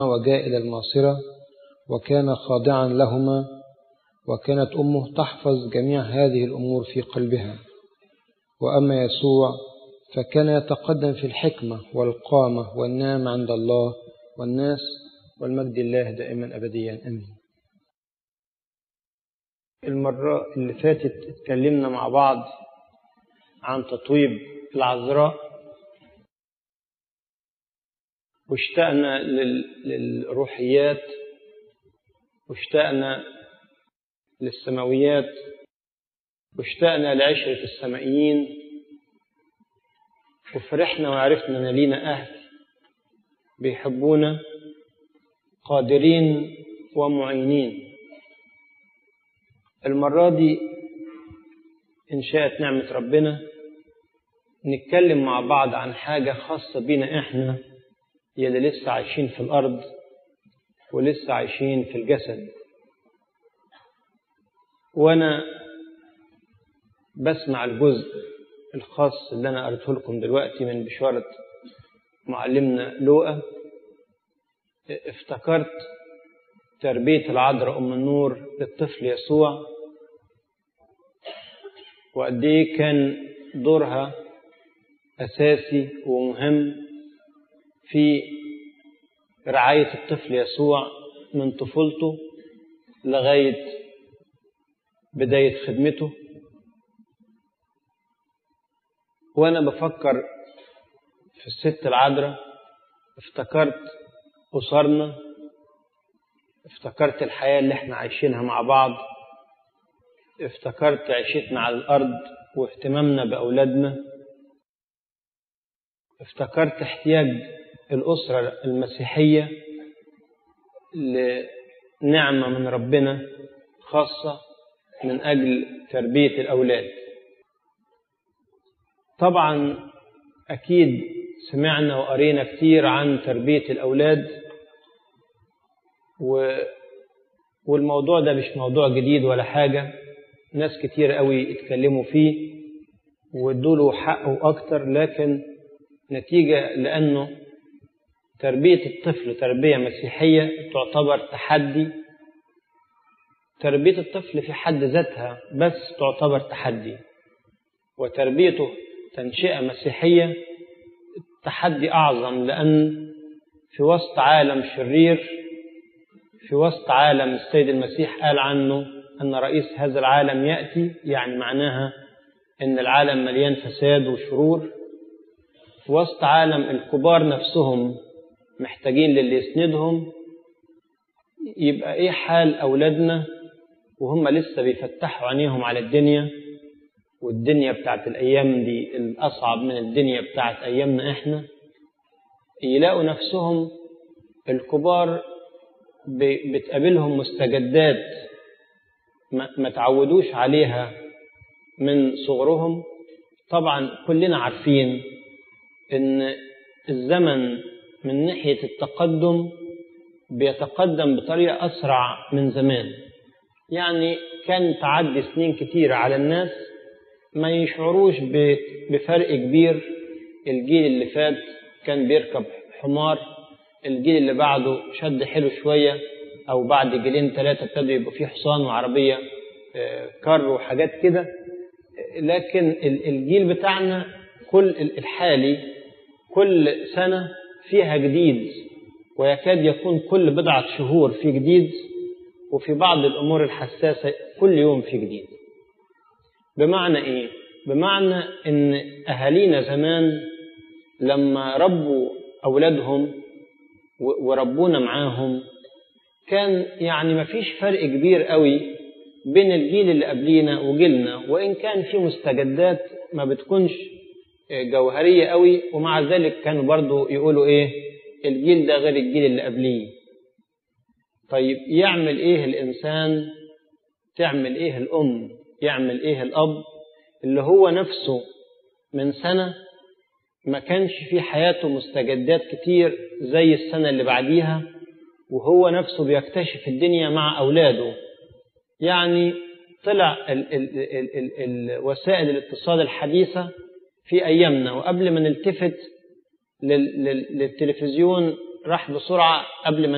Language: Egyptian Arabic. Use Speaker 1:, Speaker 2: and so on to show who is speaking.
Speaker 1: وجاء إلى المعصرة وكان خاضعا لهما وكانت أمه تحفظ جميع هذه الأمور في قلبها وأما يسوع فكان يتقدم في الحكمة والقامة والنعم عند الله والناس والمجد الله دائما أبديا أمين المرة اللي فاتت اتكلمنا مع بعض عن تطويب العذراء واشتقنا للروحيات واشتقنا للسماويات واشتقنا لعشرة السمائيين وفرحنا وعرفنا ان لينا اهل بيحبونا قادرين ومعينين المرة دي إن شاءت نعمة ربنا نتكلم مع بعض عن حاجة خاصة بينا إحنا يلي لسه عايشين في الأرض ولسه عايشين في الجسد وأنا بسمع الجزء الخاص اللي أنا قريته لكم دلوقتي من بشارة معلمنا لوقا افتكرت تربية العذراء أم النور للطفل يسوع وقد إيه كان دورها أساسي ومهم في رعاية الطفل يسوع من طفولته لغاية بداية خدمته وأنا بفكر في الست العذراء افتكرت أسرنا افتكرت الحياة اللي احنا عايشينها مع بعض افتكرت عيشتنا على الأرض واهتمامنا بأولادنا افتكرت احتياج الأسرة المسيحية لنعمة من ربنا خاصة من أجل تربية الأولاد طبعا أكيد سمعنا وقرينا كتير عن تربية الأولاد و... والموضوع ده مش موضوع جديد ولا حاجة ناس كتير قوي اتكلموا فيه وادوله حقه أكتر لكن نتيجة لأنه تربية الطفل تربية مسيحية تعتبر تحدي تربية الطفل في حد ذاتها بس تعتبر تحدي وتربيته تنشئة مسيحية تحدي أعظم لأن في وسط عالم شرير في وسط عالم السيد المسيح قال عنه أن رئيس هذا العالم يأتي يعني معناها أن العالم مليان فساد وشرور في وسط عالم الكبار نفسهم محتاجين للي يسندهم يبقى إيه حال أولادنا وهم لسه بيفتحوا عينيهم على الدنيا والدنيا بتاعت الأيام دي الأصعب من الدنيا بتاعت أيامنا إحنا يلاقوا نفسهم الكبار بتقابلهم مستجدات ما تعودوش عليها من صغرهم طبعا كلنا عارفين ان الزمن من ناحية التقدم بيتقدم بطريقة أسرع من زمان يعني كان تعدي سنين كتيرة على الناس ما يشعروش بفرق كبير الجيل اللي فات كان بيركب حمار الجيل اللي بعده شد حلو شوية أو بعد جيلين ثلاثة ابتدوا يبقوا فيه حصان وعربية كار وحاجات كده لكن الجيل بتاعنا كل الحالي كل سنة فيها جديد ويكاد يكون كل بضعة شهور في جديد وفي بعض الأمور الحساسة كل يوم في جديد بمعنى إيه؟ بمعنى إن أهالينا زمان لما ربوا أولادهم وربونا معاهم كان يعني ما فيش فرق كبير قوي بين الجيل اللي قبلينا وجيلنا وإن كان في مستجدات ما بتكونش جوهرية قوي ومع ذلك كانوا برضو يقولوا إيه الجيل ده غير الجيل اللي قبليه طيب يعمل إيه الإنسان تعمل إيه الأم يعمل إيه الأب اللي هو نفسه من سنة ما كانش في حياته مستجدات كتير زي السنة اللي بعديها وهو نفسه بيكتشف الدنيا مع أولاده يعني طلع ال ال ال ال ال وسائل الاتصال الحديثة في أيامنا وقبل ما نلتفت لل لل للتلفزيون راح بسرعة قبل ما